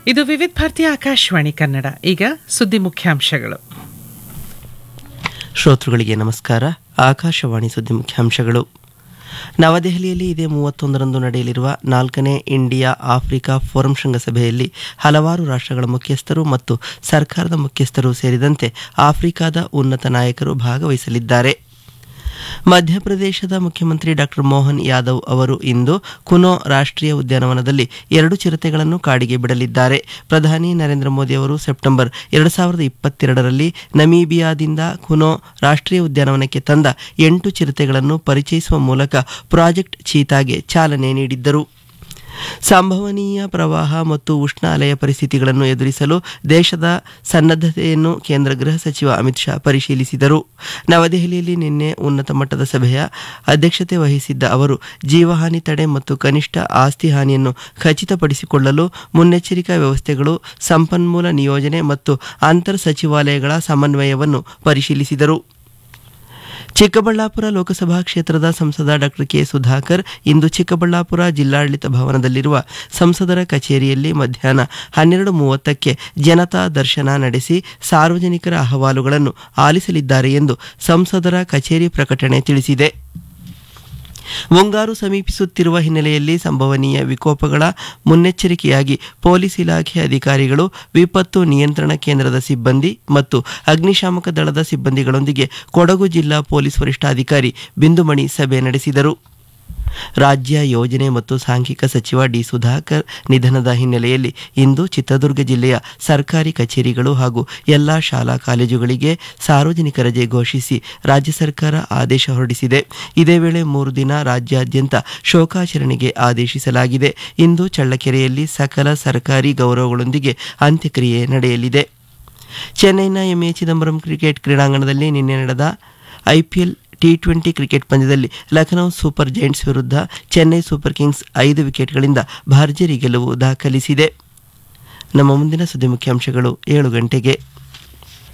ಇದು ವಿವಿಧ ಭಾರತಿ ಆಕಾಶವಾಣಿ ಕನ್ನಡ ಈಗ ಸುದ್ದಿ ಮುಖ್ಯಾಂಶಗಳು ಶ್ರೋತೃಗಳಿಗೆ ನಮಸ್ಕಾರ ಆಕಾಶವಾಣಿ ಸುದ್ದಿ ಮುಖ್ಯಾಂಶಗಳು ನವದೆಹಲಿಯಲ್ಲಿ ಇದೇ ಮೂವತ್ತೊಂದರಂದು ನಡೆಯಲಿರುವ ನಾಲ್ಕನೇ ಇಂಡಿಯಾ ಆಫ್ರಿಕಾ ಫೋರಂ ಶೃಂಗಸಭೆಯಲ್ಲಿ ಹಲವಾರು ರಾಷ್ಟ್ರಗಳ ಮುಖ್ಯಸ್ಥರು ಮತ್ತು ಸರ್ಕಾರದ ಮುಖ್ಯಸ್ಥರು ಸೇರಿದಂತೆ ಆಫ್ರಿಕಾದ ಉನ್ನತ ನಾಯಕರು ಭಾಗವಹಿಸಲಿದ್ದಾರೆ ಮಧ್ಯಪ್ರದೇಶದ ಮುಖ್ಯಮಂತ್ರಿ ಡಾಕ್ಟರ್ ಮೋಹನ್ ಯಾದವ್ ಅವರು ಇಂದು ಕುನೋ ರಾಷ್ಟ್ರೀಯ ಉದ್ಯಾನವನದಲ್ಲಿ ಎರಡು ಚಿರತೆಗಳನ್ನು ಕಾಡಿಗೆ ಬಿಡಲಿದ್ದಾರೆ ಪ್ರಧಾನಿ ನರೇಂದ್ರ ಮೋದಿ ಅವರು ಸೆಪ್ಟೆಂಬರ್ ಎರಡು ಸಾವಿರದ ಇಪ್ಪತ್ತೆರಡರಲ್ಲಿ ನಮೀಬಿಯಾದಿಂದ ಕುನೋ ರಾಷ್ಟ್ರೀಯ ಉದ್ಯಾನವನಕ್ಕೆ ತಂದ ಎಂಟು ಚಿರತೆಗಳನ್ನು ಪರಿಚಯಿಸುವ ಮೂಲಕ ಪ್ರಾಜೆಕ್ಟ್ ಚೀತಾಗೆ ಚಾಲನೆ ನೀಡಿದ್ದರು ಸಂಭವನೀಯ ಪ್ರವಾಹ ಮತ್ತು ಉಷ್ಣ ಅಲೆಯ ಪರಿಸ್ಥಿತಿಗಳನ್ನು ಎದುರಿಸಲು ದೇಶದ ಸನ್ನದ್ಧತೆಯನ್ನು ಕೇಂದ್ರ ಗೃಹ ಸಚಿವ ಅಮಿತ್ ಶಾ ಪರಿಶೀಲಿಸಿದರು ನವದೆಹಲಿಯಲ್ಲಿ ನಿನ್ನೆ ಉನ್ನತ ಮಟ್ಟದ ಸಭೆಯ ಅಧ್ಯಕ್ಷತೆ ವಹಿಸಿದ್ದ ಅವರು ಜೀವಹಾನಿ ತಡೆ ಮತ್ತು ಕನಿಷ್ಠ ಆಸ್ತಿ ಹಾನಿಯನ್ನು ಖಚಿತಪಡಿಸಿಕೊಳ್ಳಲು ಮುನ್ನೆಚ್ಚರಿಕಾ ವ್ಯವಸ್ಥೆಗಳು ಸಂಪನ್ಮೂಲ ನಿಯೋಜನೆ ಮತ್ತು ಅಂತರ್ ಸಚಿವಾಲಯಗಳ ಸಮನ್ವಯವನ್ನು ಪರಿಶೀಲಿಸಿದರು ಚಿಕ್ಕಬಳ್ಳಾಪುರ ಲೋಕಸಭಾ ಕ್ಷೇತ್ರದ ಸಂಸದ ಡಾಕ್ಟರ್ ಕೆ ಸುಧಾಕರ್ ಇಂದು ಚಿಕ್ಕಬಳ್ಳಾಪುರ ಜಿಲ್ಲಾಡಳಿತ ಭವನದಲ್ಲಿರುವ ಸಂಸದರ ಕಚೇರಿಯಲ್ಲಿ ಮಧ್ಯಾಹ್ನ ಹನ್ನೆರಡು ಮೂವತ್ತಕ್ಕೆ ಜನತಾ ದರ್ಶನ ನಡೆಸಿ ಸಾರ್ವಜನಿಕರ ಅಹವಾಲುಗಳನ್ನು ಆಲಿಸಲಿದ್ದಾರೆ ಎಂದು ಸಂಸದರ ಕಚೇರಿ ಪ್ರಕಟಣೆ ತಿಳಿಸಿದೆ ಮುಂಗಾರು ಸಮೀಪಿಸುತ್ತಿರುವ ಹಿನ್ನೆಲೆಯಲ್ಲಿ ಸಂಭವನೀಯ ವಿಕೋಪಗಳ ಮುನ್ನೆಚ್ಚರಿಕೆಯಾಗಿ ಪೊಲೀಸ್ ಇಲಾಖೆ ಅಧಿಕಾರಿಗಳು ವಿಪತ್ತು ನಿಯಂತ್ರಣ ಕೇಂದ್ರದ ಸಿಬ್ಬಂದಿ ಮತ್ತು ಅಗ್ನಿಶಾಮಕ ದಳದ ಸಿಬ್ಬಂದಿಗಳೊಂದಿಗೆ ಕೊಡಗು ಜಿಲ್ಲಾ ಪೊಲೀಸ್ ವರಿಷ್ಠಾಧಿಕಾರಿ ಬಿಂದುಮಣಿ ಸಭೆ ನಡೆಸಿದರು ರಾಜ್ಯ ಯೋಜನೆ ಮತ್ತು ಸಾಂಖ್ಯಿಕ ಸಚಿವ ಡಿ ಸುಧಾಕರ್ ನಿಧನದ ಹಿನ್ನೆಲೆಯಲ್ಲಿ ಇಂದು ಚಿತ್ರದುರ್ಗ ಜಿಲ್ಲೆಯ ಸರ್ಕಾರಿ ಕಚೇರಿಗಳು ಹಾಗೂ ಎಲ್ಲಾ ಶಾಲಾ ಕಾಲೇಜುಗಳಿಗೆ ಸಾರ್ವಜನಿಕ ರಜೆ ಘೋಷಿಸಿ ರಾಜ್ಯ ಸರ್ಕಾರ ಆದೇಶ ಹೊರಡಿಸಿದೆ ಇದೇ ವೇಳೆ ಮೂರು ದಿನ ರಾಜ್ಯಾದ್ಯಂತ ಶೋಕಾಚರಣೆಗೆ ಆದೇಶಿಸಲಾಗಿದೆ ಇಂದು ಚಳ್ಳಕೆರೆಯಲ್ಲಿ ಸಕಲ ಸರ್ಕಾರಿ ಗೌರವಗಳೊಂದಿಗೆ ಅಂತ್ಯಕ್ರಿಯೆ ನಡೆಯಲಿದೆ ಚೆನ್ನೈನ ಎಂಎ ಚಿದಂಬರಂ ಕ್ರಿಕೆಟ್ ಕ್ರೀಡಾಂಗಣದಲ್ಲಿ ನಿನ್ನೆ ನಡೆದ ಐಪಿಎಲ್ ಟಿ ಟ್ವೆಂಟಿ ಕ್ರಿಕೆಟ್ ಪಂದ್ಯದಲ್ಲಿ ಲಖನೌ ಸೂಪರ್ ಜೈಂಟ್ಸ್ ವಿರುದ್ಧ ಚೆನ್ನೈ ಸೂಪರ್ ಕಿಂಗ್ಸ್ ಐದು ವಿಕೆಟ್ಗಳಿಂದ ಭರ್ಜರಿ ಗೆಲುವು ದಾಖಲಿಸಿದೆ ನಮ್ಮ ಮುಂದಿನ ಸುದ್ದಿ ಮುಖ್ಯಾಂಶಗಳು ಏಳು ಗಂಟೆಗೆ